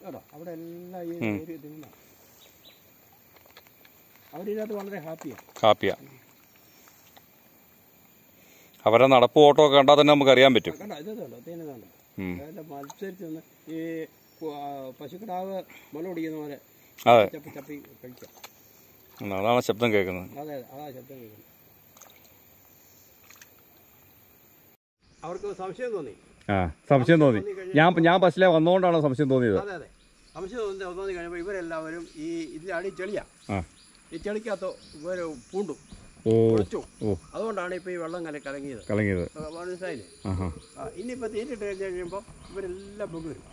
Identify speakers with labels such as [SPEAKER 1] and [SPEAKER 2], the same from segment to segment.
[SPEAKER 1] കേട്ടോ അവിടെ എല്ലാം ഈ ഒരു ഇതിനാണ് അവരിതിനകത്ത് വളരെ ഹാപ്പിയാണ്
[SPEAKER 2] കാപ്പിയാ അവരെ നടപ്പ് ഓട്ടോ ഒക്കെ കണ്ടാൽ തന്നെ നമുക്ക് അറിയാൻ പറ്റും
[SPEAKER 1] കണ്ടോ ഇത് കണ്ടോ തേനെ കണ്ടോ
[SPEAKER 2] ഉം.
[SPEAKER 1] അതെല്ലാം മത്സരിച്ച് നിന്ന് ഈ കു- ആ, പശുക്കിടാവ് മുല കുടിക്കുന്ന പോലെ
[SPEAKER 2] അതെ
[SPEAKER 1] ചപ്പി ചപ്പി കഴിക്കാം
[SPEAKER 2] ഉം, അതാണ് ശബ്ദം കേൾക്കുന്നത്
[SPEAKER 1] അതെ അതെ അതാ ശബ്ദം കേൾക്കുന്നത് അവർക്ക് സംശയം തോന്നി
[SPEAKER 2] ആ സംശയം തോന്നി ഞാൻ ഞാൻ ബസ്സിലെ വന്നുകൊണ്ടാണ് സംശയം തോന്നിയത്
[SPEAKER 1] അതെ അതെ സംശയം തോന്നി തോന്നി കഴിയുമ്പോൾ ഇവരെല്ലാവരും ഈ ഇതിലാണ് ഈ ചെളിയാ
[SPEAKER 2] ആ
[SPEAKER 1] ഈ ചെളിക്കകത്ത് ഇവർ പൂണ്ടു
[SPEAKER 2] ഓ
[SPEAKER 1] കുളിച്ചു
[SPEAKER 2] ഓ
[SPEAKER 1] അതുകൊണ്ടാണ് ഇപ്പോൾ ഈ വെള്ളം കല കലങ്ങിയത്
[SPEAKER 2] കലങ്ങിയത്
[SPEAKER 1] ആ, മനസ്സിലായില്ലേ
[SPEAKER 2] ആഹാ
[SPEAKER 1] ആ ഇനിയിപ്പോൾ തീറ്റിട്ട് കഴിഞ്ഞ് കഴിയുമ്പോൾ ഇവരെല്ലാം പൊങ്ങി വരും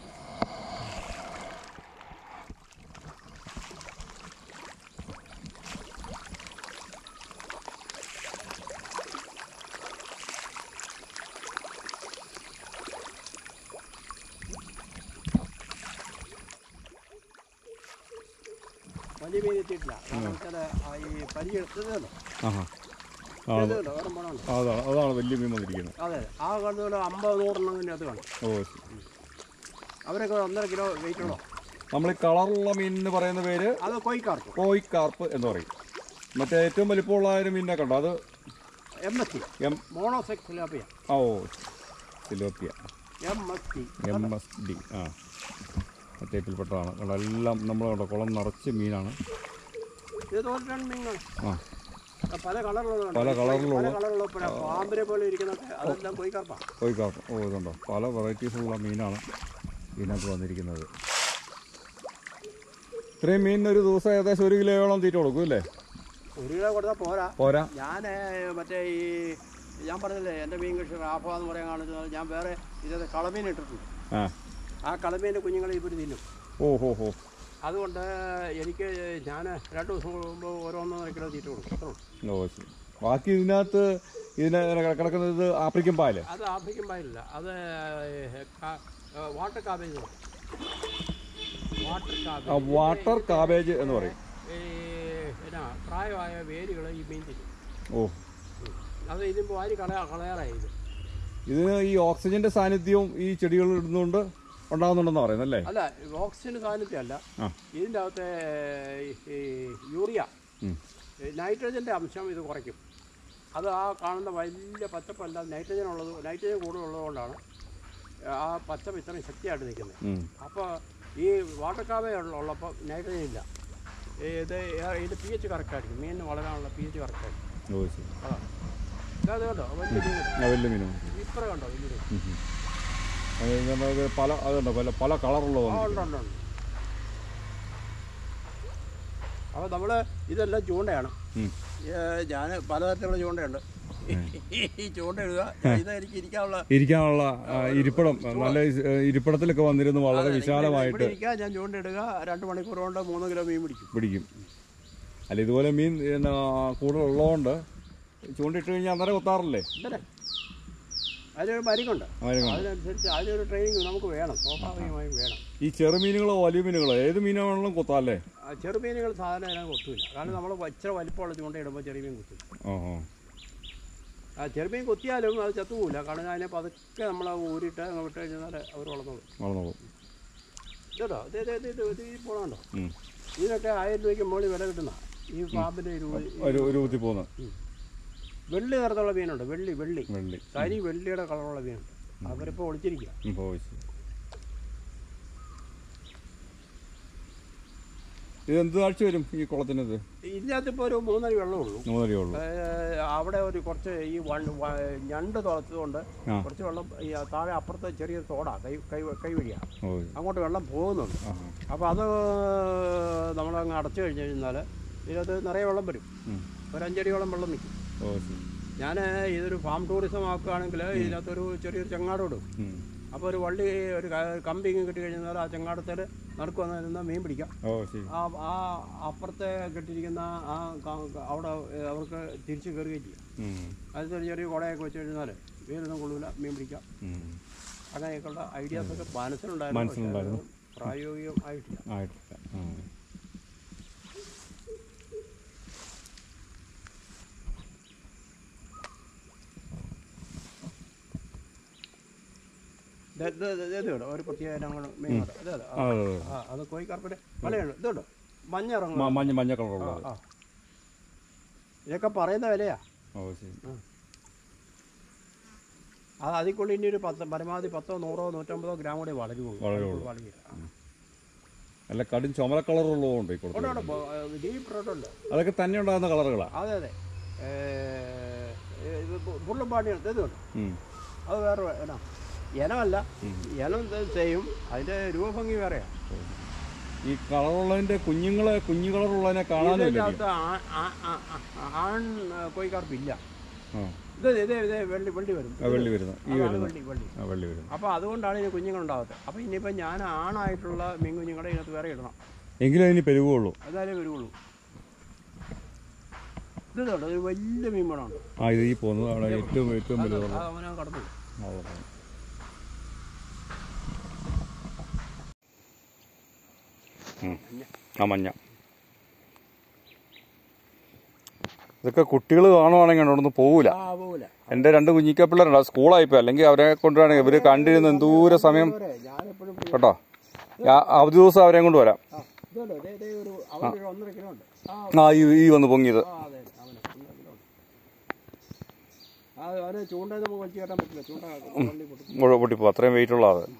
[SPEAKER 1] വലിയ മീൻ എത്തിയിട്ടില്ല കാരണം വെച്ചാൽ ആ ഈ പരി എടുത്തതല്ലോ
[SPEAKER 2] ആഹാ ആണ്
[SPEAKER 1] ഇതുണ്ടോ വേറെ പോണുണ്ട്
[SPEAKER 2] അതാണ് അതാണ് വലിയ മീൻ വന്നിരിക്കുന്നത്
[SPEAKER 1] അതെ ആ കണ്ടു പോലെ അമ്പത് നൂറെണ്ണം തന്നെ അത് കാണും
[SPEAKER 2] ഓ
[SPEAKER 1] അവരൊക്കെ ഒന്നര കിലോ വെയിറ്റ് ഉള്ളോ
[SPEAKER 2] നമ്മൾ ഈ കളറുള്ള മീൻ എന്ന് പറയുന്ന പേര്
[SPEAKER 1] അത് കോയിക്കാർക്ക്
[SPEAKER 2] കോയി കാർപ്പ് എന്ന് പറയും മറ്റേ ഏറ്റവും വലിപ്പമുള്ള ആ ഒരു മീനിനെ കണ്ടോ അത്
[SPEAKER 1] M S T
[SPEAKER 2] M
[SPEAKER 1] monosex tilapia
[SPEAKER 2] ആ ഓ tilapia
[SPEAKER 1] M S T
[SPEAKER 2] M S D ആ ടൈപ്പിൽപ്പെട്ടതാണ് കണ്ടോ എല്ലാം നമ്മൾ കണ്ടോ കുളം നിറച്ച് മീനാണ്
[SPEAKER 1] ഇത് തോന്നിട്ടാണ് മീനുകൾ
[SPEAKER 2] ആ
[SPEAKER 1] പല കളറിലുള്ള
[SPEAKER 2] പല കളറിലുള്ള
[SPEAKER 1] പല കളറിലുള്ള പിന്നെ പാമ്പിനെ പോലെ ഇരിക്കുന്നതൊക്കെ അതെല്ലാം കോയിക്കാർപ്പാണ്
[SPEAKER 2] കോയി കാർപ്പ് ഓ ഇതുണ്ടോ പല വെറൈറ്റീസുള്ള മീനാണ് ഇതിനകത്ത് വന്നിരിക്കുന്നത് ഇത്രയും മീനിന് ഒരു ദിവസം ഏകദേശം ഒരു കിലോയോളം തീറ്റ കൊടുക്കും അല്ലേ
[SPEAKER 1] ഒരു കിലോ കൊടുത്താൽ പോരാ
[SPEAKER 2] പോരാ
[SPEAKER 1] ഞാൻ മറ്റേ ഈ ഞാൻ പറഞ്ഞില്ലേ എൻ്റെ മീൻ കൃഷി റാഫ എന്ന് പറയാൻ കാണിച്ചത് ഞാൻ വേറെ ഇതേ കളമീൻ ഇട്ടിട്ടുണ്ട്
[SPEAKER 2] ആ
[SPEAKER 1] ആ കളമീൻ്റെ കുഞ്ഞുങ്ങളെ ഇവർ തിന്നും
[SPEAKER 2] ഓ ഹോ ഹോ
[SPEAKER 1] അതുകൊണ്ട് എനിക്ക് ഞാൻ രണ്ട് ദിവസം കൂടുമ്പോൾ ഓരോന്നൊന്നര കിലോ തീറ്റ കൊടുക്കും അത്രേ ഉള്ളൂ
[SPEAKER 2] ഓ ശരി ബാക്കി ഇതിനകത്ത് ഇതിന് കിടക്കുന്നത് ഇത് ആഫ്രിക്കൻ പായല്
[SPEAKER 1] അത് ആഫ്രിക്കൻ പായലില്ല അത് വാട്ടർ കാബേജ് വാട്ടർ
[SPEAKER 2] ആ
[SPEAKER 1] കാബേജ്
[SPEAKER 2] വാട്ടർ കാബേജ് എന്ന് പറയും
[SPEAKER 1] ഈ എന്നാ പ്രായമായ വേരുകൾ ഈ മീൻ തിന്നും
[SPEAKER 2] ഓ
[SPEAKER 1] ഉം. അത് ഇതിപ്പോൾ വാരി കളയാ കളയാറായി ഇത്
[SPEAKER 2] ഇതിന് ഈ ഓക്സിജന്റെ സാന്നിധ്യവും ഈ ചെടികൾ ഇടുന്നുകൊണ്ട് ഉണ്ടാകുന്നുണ്ടെന്ന് പറയുന്നത് അല്ലേ
[SPEAKER 1] അല്ല ഓക്സിജൻ സാന്നിധ്യമല്ല
[SPEAKER 2] ആ
[SPEAKER 1] ഇതിൻ്റെ അകത്തെ ഈ- ഈ യൂറിയ
[SPEAKER 2] ഉം.
[SPEAKER 1] നൈട്രജൻ്റെ അംശം ഇത് കുറയ്ക്കും അത് ആ കാണുന്ന വലിയ പച്ചപ്പല്ല നൈട്രജൻ ഉള്ളത് നൈട്രജൻ കൂടുതലുള്ളതുകൊണ്ടാണ് ആ പച്ചപ്പ് ഇത്രയും ശക്തിയായിട്ട് നിൽക്കുന്നത്
[SPEAKER 2] ഉം.
[SPEAKER 1] അപ്പോൾ ഈ വാട്ടർ കാവേ ഉള്ളപ്പോൾ നൈട്രജൻ ഇല്ല ഇത് ഏ- ഇത് പി എച്ച് കറക്റ്റായിരിക്കും മീനിന് വളരാനുള്ള പി എച്ച് കറക്റ്റായിരിക്കും
[SPEAKER 2] ഓ ശരി
[SPEAKER 1] അതാണ് ഇതത് കണ്ടോ വലിയ മീൻ
[SPEAKER 2] ആ വലിയ മീനാണ്
[SPEAKER 1] ഇപ്പറ കണ്ടോ വലിയ മീൻ
[SPEAKER 2] ഉം, ഉം. അത് ഇങ്ങനെ പല അതുണ്ടോ പല പല കളറുള്ളതാണ്
[SPEAKER 1] ആ ഉണ്ട് ഉണ്ട് ഉണ്ട് അപ്പോൾ നമ്മൾ ഇതെല്ലാം ചൂണ്ടയാണ് ഞാൻ പലതരത്തിലുള്ള ചൂണ്ടയുണ്ട് ഈ ചൂണ്ട ഇടുക ഇത് എനിക്ക് ഇരിക്കാനുള്ള
[SPEAKER 2] ഇരിക്കാനുള്ള ആ, ഇരിപ്പിടം നല്ല ഇസ്- ഏ, ഇരിപ്പിടത്തിലൊക്കെ വന്നിരുന്ന് വളരെ
[SPEAKER 1] ഇവിടെ
[SPEAKER 2] വിശാലമായിട്ട്
[SPEAKER 1] ഇരിക്കാൻ ഞാൻ ചൂണ്ട ഇടുക രണ്ട് മണിക്കൂർ കൊണ്ട് മൂന്ന് കിലോ മീൻ പിടിക്കും
[SPEAKER 2] പിടിക്കും അല്ല ഇതുപോലെ മീൻ എന്നാ, കൂടുതൽ ഉള്ളതുകൊണ്ട് ചൂണ്ടിട്ട് കഴിഞ്ഞാൽ അന്നേരം കൊത്താറില്ലേ
[SPEAKER 1] ഇതന്നെ അതിനൊരു മരുന്നുണ്ട്
[SPEAKER 2] മരുങ്ങ
[SPEAKER 1] അതിനനുസരിച്ച് അതിനൊരു ട്രെയിനിങ് നമുക്ക് വേണം സ്വാഭാവികമായും വേണം
[SPEAKER 2] ഈ ചെറുമീനുകളോ വലിയ മീനുകളോ ഏത് മീനാണെങ്കിലും കൊത്താല്ലേ
[SPEAKER 1] ആ ചെറുമീനുകൾ സാധാരണ അതിനെ കൊത്തൂല കാരണം നമ്മൾ ഇച്ചിരി വലിപ്പമുള്ള ചൂണ്ട ഇടുമ്പോൾ ചെറിയ കുത്തും
[SPEAKER 2] ഓ ഓ
[SPEAKER 1] ആ ചെറുമീൻ കൊത്തിയാലും അത് ചത്തുപോകില്ല കാരണം അതിനെ പതുക്കെ നമ്മൾ ഊരിയിട്ട് അങ്ങ് വിട്ട് കഴിഞ്ഞാൽ അവർ വളർന്നോളും
[SPEAKER 2] വളർന്നോളും
[SPEAKER 1] ഇതോ ഇത് ഇത് ഇത് ഇത് ഇത് ഈ പോണുണ്ടോ
[SPEAKER 2] ഉം.
[SPEAKER 1] ഇതിനൊക്കെ ആയിരം രൂപയ്ക്ക് മുകളിൽ വില കിട്ടുന്ന ഈ പാമ്പിൻ്റെ രൂപ
[SPEAKER 2] ഒരു ഒരു കുത്തി പോകുന്ന
[SPEAKER 1] വെള്ളി നിറത്തുള്ള മീനുണ്ട് വെള്ളി വെള്ളി
[SPEAKER 2] വെള്ളി
[SPEAKER 1] തനി വെള്ളിയുടെ കളറുള്ള മീനുണ്ട് അവരിപ്പോൾ ഒളിച്ചിരിക്കുക
[SPEAKER 2] ഉം, പോയി ശരി. ഇത് എന്ത് താഴ്ച വരും ഈ കുളത്തിനത്
[SPEAKER 1] ഇതിനകത്തിപ്പോൾ ഒരു മൂന്നര വെള്ളമുള്ളൂ
[SPEAKER 2] മൂന്നരയേ ഉള്ളൂ
[SPEAKER 1] ഏഹ് അവിടെ ഒരു കുറച്ച് ഈ വൺ വ- ഞണ്ട് തുളച്ചതുകൊണ്ട്
[SPEAKER 2] ആ.
[SPEAKER 1] കുറച്ച് വെള്ളം ഈ താഴെ അപ്പുറത്തെ ചെറിയ തോടാ കൈ കൈ കൈ വഴിയാണ്
[SPEAKER 2] ഓ
[SPEAKER 1] അങ്ങോട്ട് വെള്ളം പോകുന്നുണ്ട്
[SPEAKER 2] ആ
[SPEAKER 1] അപ്പോൾ അത് നമ്മളങ്ങ് അടച്ചു കഴിഞ്ഞ് കഴിഞ്ഞാൽ ഇതിനകത്ത് നിറയെ വെള്ളം വരും
[SPEAKER 2] ഉം.
[SPEAKER 1] ഒരു അഞ്ചടിയോളം വെള്ളം നിൽക്കും
[SPEAKER 2] ഓ ശരി
[SPEAKER 1] ഞാൻ ഇതൊരു ഫാം ടൂറിസം ആക്കുകയാണെങ്കിൽ ഇതിനകത്തൊരു ചെറിയൊരു ചെങ്ങാട് ഇടും
[SPEAKER 2] ഉം.
[SPEAKER 1] അപ്പോൾ ഒരു വള്ളി ഒരു ക- കമ്പി ഇങ്ങ് കിട്ടി കഴിഞ്ഞാൽ ആ ചെങ്ങാടത്തിൽ നടുക്ക് വന്ന് നിന്ന് മീൻ പിടിക്കാം
[SPEAKER 2] ഓ ശരി
[SPEAKER 1] ആ ആ അപ്പുറത്തെ കെട്ടിയിരിക്കുന്ന ആ ക- അവിടെ അവർക്ക് തിരിച്ച് കയറുകയും ചെയ്യാം
[SPEAKER 2] ഉം.
[SPEAKER 1] അത് ചെറിയ ചെറിയ കുടയൊക്കെ വെച്ച് കഴിഞ്ഞാൽ വേരൊന്നും കൊള്ളൂല മീൻ പിടിക്കാം
[SPEAKER 2] ഉം.
[SPEAKER 1] അങ്ങനെയൊക്കെയുള്ള ഐഡിയാസൊക്കെ മനസ്സിലുണ്ടായിരുന്നു പക്ഷേ
[SPEAKER 2] മനസ്സിലുണ്ടായിരുന്നു.
[SPEAKER 1] അത് പ്രായോഗികം ആയിട്ടില്ല
[SPEAKER 2] ആയിട്ടില്ല ആ.
[SPEAKER 1] ഇത് ഇത് ഇത് ഇത് കേട്ടോ ഒരു പ്രത്യേക ഇനങ്ങൾ മീൻ കേട്ടോ ഇത് കേട്ടോ.
[SPEAKER 2] ആ അതെ, അതെ.
[SPEAKER 1] ആ അത് കോഴിക്കാർപ്പിൻ്റെ വലയുണ്ട് ഇത് കേട്ടോ മഞ്ഞ ഇറങ്ങും
[SPEAKER 2] മ- മഞ്ഞ മഞ്ഞ കളറുള്ളത്
[SPEAKER 1] ആ ഇതൊക്കെ പറയുന്ന വിലയാ
[SPEAKER 2] ഓ ശരി
[SPEAKER 1] അത് അതിക്കുള്ളിൽ ഇനി ഒരു പത്ത് പരമാവധി പത്തോ നൂറോ നൂറ്റമ്പതോ ഗ്രാം കൂടി വളരുള്ളൂ
[SPEAKER 2] വളരുള്ളൂ.
[SPEAKER 1] വളരുക
[SPEAKER 2] അല്ല കടും ചുമല കളറുള്ളതുകൊണ്ട് ഈ
[SPEAKER 1] ഉണ്ട്
[SPEAKER 2] കൊടുത്തത്
[SPEAKER 1] ഉണ്ട് ബോ- ഡീപ്പ് റെഡുണ്ട്
[SPEAKER 2] അതൊക്കെ തന്നെ ഉണ്ടാകുന്ന കളറുകളാ
[SPEAKER 1] അതെ അതെ ഏ, ഇത് ഫുള്ളും പാടിയാണ് ഇത് കേട്ടോ
[SPEAKER 2] ഉം.
[SPEAKER 1] അത് വേറെ ഇനം ഇനമല്ല ഇനം ഇത് ചെയ്യും അതിൻ്റെ രൂപഭംഗി വേറെയാണ്
[SPEAKER 2] ഈ കളറുള്ളതിന്റെ കുഞ്ഞുങ്ങളെ കുഞ്ഞു കളറുള്ളതിനെ കാണാനും ഇല്ല
[SPEAKER 1] ഇതിനകത്ത് ആ- ആ- ആ- ആ- ആൺ കോഴിക്കാർപ്പില്ല
[SPEAKER 2] ആ
[SPEAKER 1] ഇത് ഇത് ഇത് വെള്ളി വെള്ളി വരും
[SPEAKER 2] ആ, വെള്ളി വരുന്ന ഈ
[SPEAKER 1] അതാണ്
[SPEAKER 2] വരുന്ന
[SPEAKER 1] വെള്ളി വെള്ളി
[SPEAKER 2] ആ വെള്ളി വരുന്ന
[SPEAKER 1] അപ്പോൾ അതുകൊണ്ടാണ് ഇതിന് കുഞ്ഞുങ്ങളുണ്ടാകാത്തത് അപ്പോൾ ഇനിയിപ്പോൾ ഞാൻ ആണായിട്ടുള്ള മീൻ കുഞ്ഞുങ്ങളെ ഇതിനകത്ത് വേറെ ഇടണം
[SPEAKER 2] എങ്കിലും അതിന് പെരുകുള്ളൂ
[SPEAKER 1] അതായാലേ വരുള്ളൂ ഇത് കേട്ടോ ഒരു വലിയ മീൻ വേണമുണ്ട്
[SPEAKER 2] ആ ഇത് ഈ പോകുന്നത് അവിടെ ഏറ്റവും ഏറ്റവും വലുതുള്ള
[SPEAKER 1] അവനെ കടന്നു
[SPEAKER 2] ആ മഞ്ഞ ഇതൊക്കെ കുട്ടികൾ കാണുവാണെങ്കിൽ അവിടെ പോകൂല
[SPEAKER 1] ആ പോകില്ല
[SPEAKER 2] എൻ്റെ രണ്ട് കുഞ്ഞിക്ക പിള്ളേരുണ്ട് സ്കൂളായിപ്പോ അല്ലെങ്കിൽ അവരെ കൊണ്ടുവരാണെങ്കിൽ ഇവര് കണ്ടിരുന്ന് എന്തൂര സമയം
[SPEAKER 1] ഞാനെപ്പോഴും
[SPEAKER 2] കേട്ടോ ഞാ- അവധി ദിവസം അവരെയും കൊണ്ട് വരാം
[SPEAKER 1] ആ ഇതുണ്ടോ ഇതേ ഇതേ ഒരു അവനൊരു ഒന്നര കിലോ ഉണ്ട് ആ
[SPEAKER 2] ആ ഈ ഈ വന്ന് പൊങ്ങിയത്
[SPEAKER 1] ആ അതെ അവന് ഒന്നര കിലോ ഉണ്ട് ആ അവന് ചൂണ്ട നമുക്ക് വലിച്ചു കയറ്റാൻ പറ്റില്ല ചൂണ്ട വള്ളി പൊട്ടും
[SPEAKER 2] മുഴുവൻ പൊട്ടിപ്പോ അത്രയും വെയിറ്റ് ഉള്ള അത്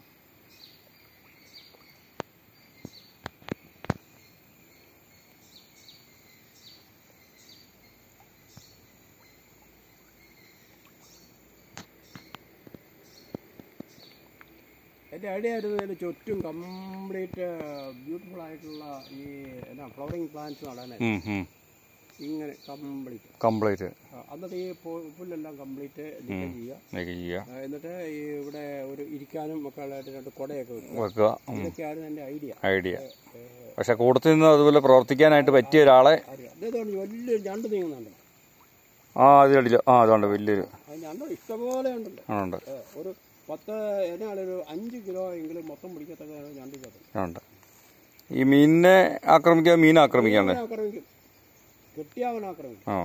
[SPEAKER 1] എൻ്റെ ഐഡിയ ആയിരുന്നു ഇതിന് ചുറ്റും കംപ്ലീറ്റ് ബ്യൂട്ടിഫുൾ ആയിട്ടുള്ള ഈ എന്നാ ഫ്ലവറിങ് പ്ലാന്റ്സ് നടാനായിരുന്നു ഇങ്ങനെ കംപ്ലീറ്റ്
[SPEAKER 2] കംപ്ലീറ്റ്
[SPEAKER 1] എന്നിട്ട് ഈ പു- പുല്ലെല്ലാം കംപ്ലീറ്റ് നീക്കം ചെയ്യുക
[SPEAKER 2] ചെയ്യുക
[SPEAKER 1] ആ, എന്നിട്ട് ഈ ഇവിടെ ഒരു ഇരിക്കാനും ഒക്കെ ഉള്ളതായിട്ട് രണ്ട് കുടയൊക്കെ വെക്കുക
[SPEAKER 2] വെക്കുക ഉം.
[SPEAKER 1] ഇതൊക്കെയായിരുന്നു എൻ്റെ ഐഡിയ
[SPEAKER 2] ഐഡിയ പക്ഷെ കൂട്ടത്തിൽ നിന്ന് അതുപോലെ പ്രവർത്തിക്കാനായിട്ട് പറ്റിയ ഒരാളെ
[SPEAKER 1] അറിയാം ഇതേതാണ് വലിയൊരു ഞണ്ട് നീങ്ങുന്നുണ്ട്
[SPEAKER 2] ആ അത് അടിച്ച ആ അതുകൊണ്ട് വലിയൊരു
[SPEAKER 1] അത് ഞണ്ട് ഇഷ്ടംപോലെ ഉണ്ടല്ലോ
[SPEAKER 2] ഉണ്ട്
[SPEAKER 1] ഏ, ഒരു പത്ത് എന്നാളൊരു അഞ്ച് കിലോ എങ്കിലും മൊത്തം പിടിക്കത്തക്ക ഞണ്ടിക്കത്ത്
[SPEAKER 2] ഉണ്ട് ഈ മീനിനെ ആക്രമിക്കുക മീൻ ആക്രമിക്കാണ്ട്
[SPEAKER 1] ആക്രമിക്കും കിട്ടിയവൻ ആക്രമിക്കും
[SPEAKER 2] ആ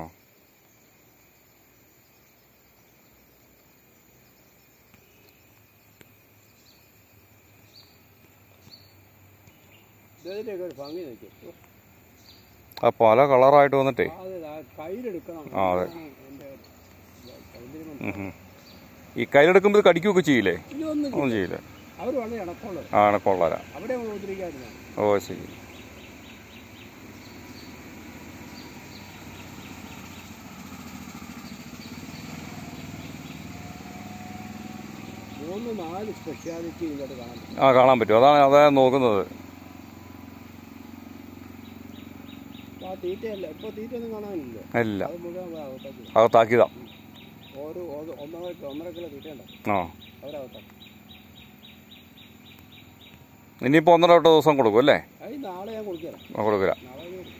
[SPEAKER 1] ഇതിൻ്റെയൊക്കെ ഒരു ഭംഗി നോക്കി
[SPEAKER 2] ആ പല കളറായിട്ട് വന്നിട്ടേ
[SPEAKER 1] അത് ആ കയ്യിലെടുക്കണം
[SPEAKER 2] ആ, അതെ.
[SPEAKER 1] അതാണ് എൻ്റെ സൗന്ദര്യം കൊണ്ട്.
[SPEAKER 2] ഉം ഉം. ഈ കയ്യിലെടുക്കുമ്പോൾ ഇത് കടിക്കുകയൊക്കെ ചെയ്യില്ലേ
[SPEAKER 1] ഇതൊന്നും
[SPEAKER 2] ഒന്നും ചെയ്യില്ല
[SPEAKER 1] അവർ വളരെ ഇണക്കമുള്ളത്
[SPEAKER 2] ആ കൊള്ളാല
[SPEAKER 1] അവിടെ നമ്മൾ ഉപദ്രവിക്കാതിരുന്നു
[SPEAKER 2] ഓ ശരി
[SPEAKER 1] മൂന്ന് നാല് സ്പെഷ്യാലിറ്റി ഇതിനകത്ത് കാണാൻ പറ്റും
[SPEAKER 2] ആ കാണാൻ പറ്റും അതാണ് അതാ നോക്കുന്നത്
[SPEAKER 1] ആ തീറ്റയല്ല ഇപ്പോൾ തീറ്റയൊന്നും കാണാനില്ല
[SPEAKER 2] ഇല്ല
[SPEAKER 1] അത് മുഴുവൻ അകത്താക്കി
[SPEAKER 2] അകത്താക്കിയതാ
[SPEAKER 1] ഓരോ ഒരു- ഒന്നര ഒന്നര കിലോ തീറ്റയുണ്ട്
[SPEAKER 2] ആ
[SPEAKER 1] അവരകത്താക്കി
[SPEAKER 2] ഇനിയിപ്പോൾ ഒന്നര വട്ട ദിവസം കൊടുക്കും അല്ലേ
[SPEAKER 1] അത് നാളെ ഞാൻ കൊടുക്കാം
[SPEAKER 2] ആ, കൊടുക്കില്ല
[SPEAKER 1] നാളെ ഞാൻ കൊടുക്കാം.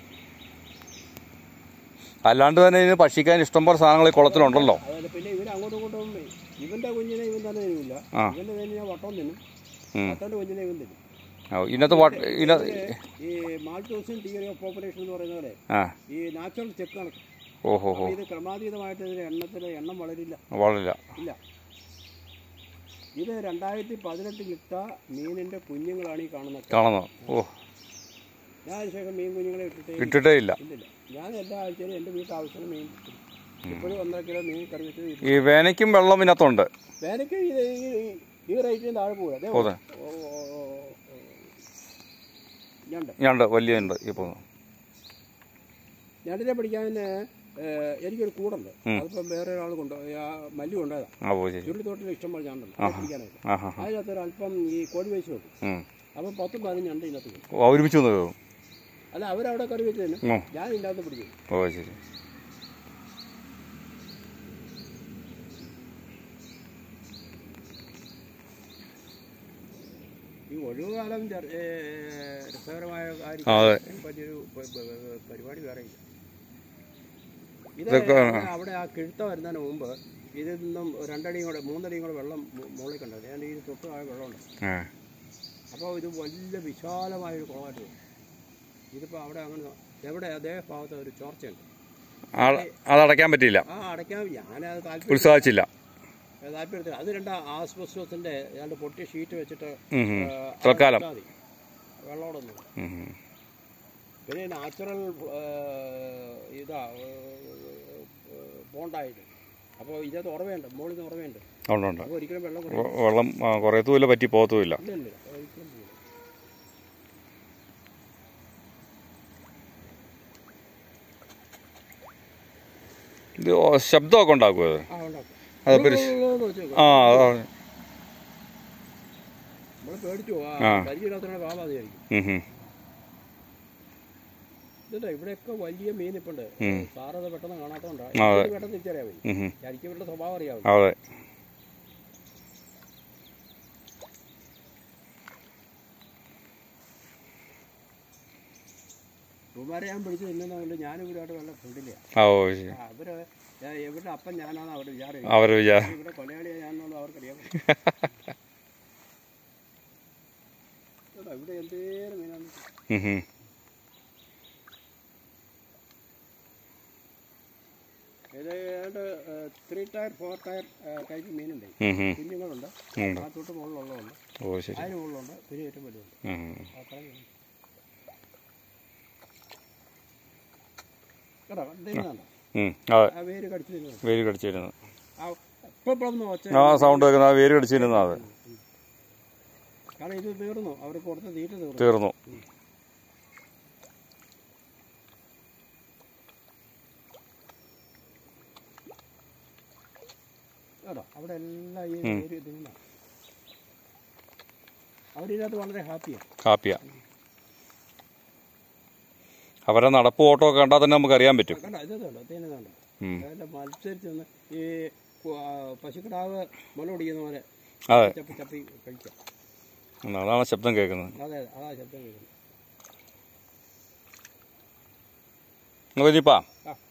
[SPEAKER 2] അല്ലാണ്ട് തന്നെ ഇതിന് ഭക്ഷിക്കാൻ ഇഷ്ടംപോലെ സാധനങ്ങൾ ഈ കുളത്തിലുണ്ടല്ലോ
[SPEAKER 1] അതുപോലെ പിന്നെ ഇവർ അങ്ങോട്ടും ഇങ്ങോട്ടും ഇവന്റെ കുഞ്ഞിനെ ഇവൻ തന്നെ തരില്ല
[SPEAKER 2] ആ.
[SPEAKER 1] ഇവന്റെ തന്നെ ഞാൻ വട്ടം തിന്നും
[SPEAKER 2] ഉം.
[SPEAKER 1] വട്ടന്റെ കുഞ്ഞിനെ ഇവൻ തരും
[SPEAKER 2] ആ, ഇതിനകത്ത് വട്ട ഇതിനകത്ത്
[SPEAKER 1] ഈ മാൾട്ടോസിൻ തിയറി ഓഫ് പോപ്പുലേഷൻ എന്ന് പറയുന്ന പോലെ
[SPEAKER 2] ആ
[SPEAKER 1] ഈ നാച്ചുറൽ ചെക്ക് നടക്കും
[SPEAKER 2] ഓഹോ ഹോ
[SPEAKER 1] അപ്പോൾ ഇത് ക്രമാതീതമായിട്ട് ഇതിന് എണ്ണത്തിന് എണ്ണം വളരില്ല
[SPEAKER 2] വളരില്ല
[SPEAKER 1] ഇല്ല ഇത് രണ്ടായിരത്തി പതിനെട്ടിൽ ഇട്ട മീനിന്റെ കുഞ്ഞുങ്ങളാണ് ഈ കാണുന്നത്
[SPEAKER 2] കാണുന്നത് ഓ
[SPEAKER 1] ഞാൻ ശേഷം മീൻ കുഞ്ഞുങ്ങളെ ഇട്ടിട്ടേ ഇല്ല.
[SPEAKER 2] ഇട്ടിട്ടേ ഇല്ല
[SPEAKER 1] ഇല്ലില്ല ഞാൻ എല്ലാ ആഴ്ചയിലും എൻ്റെ വീട്ടാവശ്യത്തിന് മീൻ കിട്ടും. ഇപ്പോഴും ഒന്നര കിലോ മീൻ കറി വെച്ചത്
[SPEAKER 2] ഈ വേനയ്ക്കും വെള്ളം ഇതിനകത്തുണ്ട്
[SPEAKER 1] വേനയ്ക്ക് ഇത് ഈ ഈ- ഈ റേറ്റിന് താഴെ പോകില്ല അതേ
[SPEAKER 2] അതെ.
[SPEAKER 1] ഓ, ഓ, ഓ, ഓ. ഞണ്ട്
[SPEAKER 2] ഞണ്ട് വലിയ ഉണ്ട് ഈ പോകുന്നു
[SPEAKER 1] ഞണ്ടിനെ പിടിക്കാൻ ഏഹ്, എനിക്കൊരു കൂടുണ്ട് അതിപ്പം വേറെ ഒരാൾ കൊണ്ട് ആ മല്ലി കൊണ്ടുപോയതാ
[SPEAKER 2] ആ ഓ ശരി
[SPEAKER 1] ചുള്ളിത്തോട്ടിൽ ഇഷ്ടം പോലെ ഞണ്ടുണ്ട് അത് പിടിക്കാനായിട്ട്
[SPEAKER 2] ആ ഹാ
[SPEAKER 1] അതിനകത്ത് ഒരു അല്പം ഈ കോഴി വേസ്റ്റ് വെക്കും
[SPEAKER 2] ഉം.
[SPEAKER 1] അപ്പം പത്തും പതിനഞ്ച് ഞണ്ട് ഇതിനകത്ത് കിട്ടും
[SPEAKER 2] ഓ, ഒരുമിച്ച് വന്ന് കയറും
[SPEAKER 1] അല്ല അവരവിടെ കറി വെച്ച് തന്നെ
[SPEAKER 2] ഉം.
[SPEAKER 1] ഞാൻ ഇതിൻ്റെ അകത്ത് പിടിക്കും
[SPEAKER 2] ഓ ശരി
[SPEAKER 1] ഈ ഒഴിവുകാലം ചർ- ഏഹ്, രസകരമായ കാര്യം
[SPEAKER 2] ആ, അതെ.
[SPEAKER 1] പറ്റിയൊരു പ- പ- പ- പരിപാടി വേറെ ഇല്ല ഇത്
[SPEAKER 2] ഇതൊക്കെ,
[SPEAKER 1] അവിടെ ആ കിഴുത്ത വരുന്നതിന് മുമ്പ് ഇതിൽ നിന്നും രണ്ടടിയും കൂടെ മൂന്നടിയും കൂടെ വെള്ളം മു- മുകളിൽ കണ്ടത് ഞാൻ ഈ തൊട്ട് ആ വെള്ളമുണ്ട്
[SPEAKER 2] ആ
[SPEAKER 1] അപ്പോൾ ഇത് വലിയ വിശാലമായൊരു കുളമായിട്ട് വരും ഇതിപ്പോൾ അവിടെ അങ്ങനെ എവിടെ അതേ ഭാഗത്ത് ഒരു ചോർച്ചയുണ്ട്
[SPEAKER 2] ആ- അത് അടയ്ക്കാൻ പറ്റിയില്ല
[SPEAKER 1] ആ അടയ്ക്കാൻ ഞാനത് താല്പര്യം
[SPEAKER 2] ഉത്സാഹിച്ചില്ല
[SPEAKER 1] താല്പര്യത്തിൽ അത് രണ്ട് ആസ്ബസ്റ്റോസിൻ്റെ രണ്ട് പൊട്ടിയ ഷീറ്റ് വെച്ചിട്ട്
[SPEAKER 2] ഉം, ഉം.
[SPEAKER 1] ആ,
[SPEAKER 2] തൽക്കാലം.
[SPEAKER 1] ഇട്ടാ മതി. വെള്ളമോടൊന്നും
[SPEAKER 2] ഉം, ഉം.
[SPEAKER 1] പിന്നെ നാച്ചുറൽ ഇതാ ബോണ്ടായിട്ട് അപ്പോൾ ഇതിനകത്ത് ഉറവയുണ്ട് മുകളിൽ നിന്ന് ഉറവയുണ്ട്
[SPEAKER 2] ഉണ്ട് ഉണ്ട്
[SPEAKER 1] അപ്പോൾ ഒരിക്കലും വെള്ളം
[SPEAKER 2] വെ- വെള്ളം ആ, കുറയത്തുമില്ല പറ്റി പോകത്തുമില്ല
[SPEAKER 1] ഇല്ല ഒരിക്കലും പോകില്ല
[SPEAKER 2] ഇത് ഓ- ശബ്ദമൊക്കെ ഉണ്ടാക്കുമോ അത്
[SPEAKER 1] ആ ഉണ്ടാക്കും
[SPEAKER 2] അത് പരിശ ആ അതാണ്
[SPEAKER 1] നമ്മൾ പേടിച്ചു പോകും
[SPEAKER 2] ആ.
[SPEAKER 1] പരിചയമില്ലാത്തവരുടെ പാവാതിയായിരിക്കും
[SPEAKER 2] ഉം, ഉം.
[SPEAKER 1] ഇതുണ്ട് ഇവിടെയൊക്കെ വലിയ മീൻ ഇപ്പുണ്ട്
[SPEAKER 2] ഉം.
[SPEAKER 1] സാറത് പെട്ടെന്ന് കാണാത്തോണ്ടാ
[SPEAKER 2] ആ, അതെ.
[SPEAKER 1] എനിക്ക് പെട്ടെന്ന് തിരിച്ചറിയാൻ പറ്റും
[SPEAKER 2] ഉം, ഉം.
[SPEAKER 1] എനിക്ക് ഇവരുടെ സ്വഭാവം അറിയാവും
[SPEAKER 2] അതെ
[SPEAKER 1] ഇവന്മാരെ ഞാൻ പിടിച്ച് തിന്നുന്നതുകൊണ്ട് ഞാനും ഇവരുമായിട്ട് വല്ല ഫ്രണ്ടില്ല
[SPEAKER 2] ആ ഓ ശരി
[SPEAKER 1] അവര് ഏ, ഇവരുടെ അപ്പം ഞാനാണ് അവരുടെ വിചാരം
[SPEAKER 2] അവർ വിചാരം
[SPEAKER 1] ഇവിടെ കൊലയാളിയാ ഞാനെന്നുള്ളത് അവർക്കറിയാം കേട്ടോ, ഇവിടെ എന്തേലും മീനാണ്
[SPEAKER 2] ഉം, ഉം.
[SPEAKER 1] ഇത് ഏതാണ്ട് three tier four tier type മീനുണ്ട്
[SPEAKER 2] ഉം, ഉം.
[SPEAKER 1] കുഞ്ഞുങ്ങളുണ്ട്
[SPEAKER 2] ഉണ്ട്
[SPEAKER 1] ആ തൊട്ട് മുകളിലുള്ളതുണ്ട്
[SPEAKER 2] ഓ ശരി
[SPEAKER 1] അതിന് മുകളിലുണ്ട് പിന്നെ ഏറ്റവും വലുതുണ്ട്
[SPEAKER 2] ഉം, ഉം.
[SPEAKER 1] അത്രയും മീൻ. കേട്ടോ തിന്നുന്നുണ്ടോ
[SPEAKER 2] ഉം, അതെ
[SPEAKER 1] ആ വേര് കടിച്ചു തിന്നുന്നുണ്ട്
[SPEAKER 2] വേര് കടിച്ചിരുന്നത്
[SPEAKER 1] ആ ഇപ്പം ഇപ്പം ഒച്ച
[SPEAKER 2] ആ സൗണ്ട് കേൾക്കുന്ന ആ വേര് കടിച്ചിരുന്നത് അതെ
[SPEAKER 1] കാരണം ഇത് തീർന്നു അവർ കൊടുത്ത തീറ്റ തീർന്നു
[SPEAKER 2] തീർന്നു
[SPEAKER 1] കേട്ടോ അവിടെ എല്ലാം ഈ വേര് തിന്ന അവരിതിനകത്ത് വളരെ ഹാപ്പിയാണ്
[SPEAKER 2] കാപ്പിയാ അവരെ നടപ്പ് ഓട്ടോ ഒക്കെ കണ്ടാൽ തന്നെ നമുക്ക് അറിയാൻ പറ്റും
[SPEAKER 1] കണ്ടോ ഇത് കണ്ടോ തേനുന്നുണ്ടോ
[SPEAKER 2] ഉം.
[SPEAKER 1] അതിൻ്റെ മത്സരിച്ച് നിന്ന് ഈ കു- ആ, പശുക്കിടാവ് മുല കുടിക്കുന്ന പോലെ
[SPEAKER 2] അതെ
[SPEAKER 1] ചപ്പി ചപ്പി കഴിക്കാം
[SPEAKER 2] ഉം, അതാണ് ശബ്ദം കേൾക്കുന്നത്
[SPEAKER 1] അതെ അതാ ശബ്ദം കേൾക്കുന്നത്
[SPEAKER 2] നോക്കിപ്പാ
[SPEAKER 1] ആ